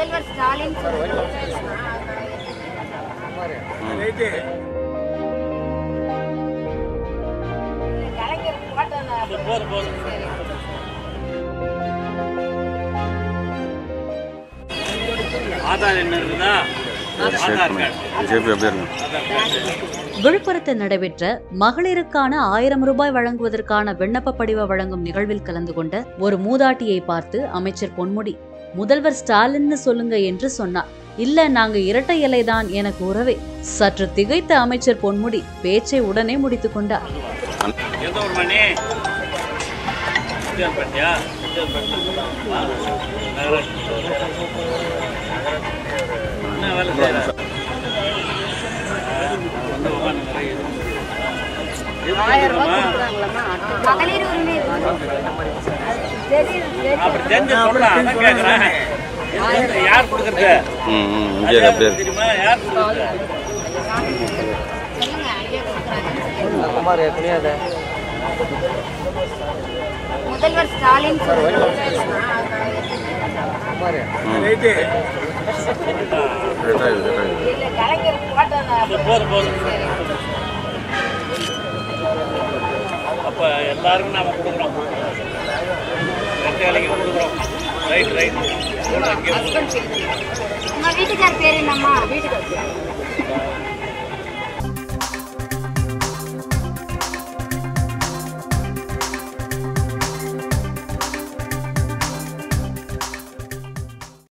முதல்வர் ஸ்டாலின் கலைஞர் போட்டோ போதும் போதும் ஆதார் என்ன இருக்குதா ஆதார் கார்டு ஜேபி அப்படியே இருக்கும் விழுப்புரத்தில் நடைபெற்ற மகளிருக்கான ஆயிரம் ரூபாய் வழங்குவதற்கான விண்ணப்ப படிவ வழங்கும் நிகழ்வில் கலந்து கொண்ட ஒரு மூதாட்டியை பார்த்து அமைச்சர் பொன்முடி முதல்வர் ஸ்டாலின்னு சொல்லுங்க என்று சொன்னார் இல்ல நாங்க இரட்டை இலைதான் என கூறவே சற்று திகைத்த அமைச்சர் பொன்முடி பேச்சை உடனே முடித்துக் கொண்டார் எந்த ஒரு மணி வித்தியாசப்பட்டியா என்ன வேலை செய்யற? வந்து உட்காந்து நிறைய இது. எதுக்கு வந்துடுறோமா? மகளிர் உரிமை தெரியும் தெரியும் அப்படி தெரிஞ்சு சொல்லலாம் அதான் கேட்குறேன் யார் கொடுக்குறது ம் ம் அது இங்கே அப்படியே யாருக்கு தெரியுமா யார் கொடுக்குறது சொல்லுங்க ஐயா கொடுக்குறாங்க முதல்வர் ஸ்டாலின் கரெக்டாக இது கரெக்டாக இது இல்ல கலைஞர் போட்டோ இது போதும் போதும் அப்போ எல்லாருக்கும் நாம கொடுக்குறோம் ரெண்டு வேலைக்கு கொடுக்குறோம் ரைட் ரைட் உங்க வீட்டுக்கார் பேர் என்னம்மா வீட்டுக்கார்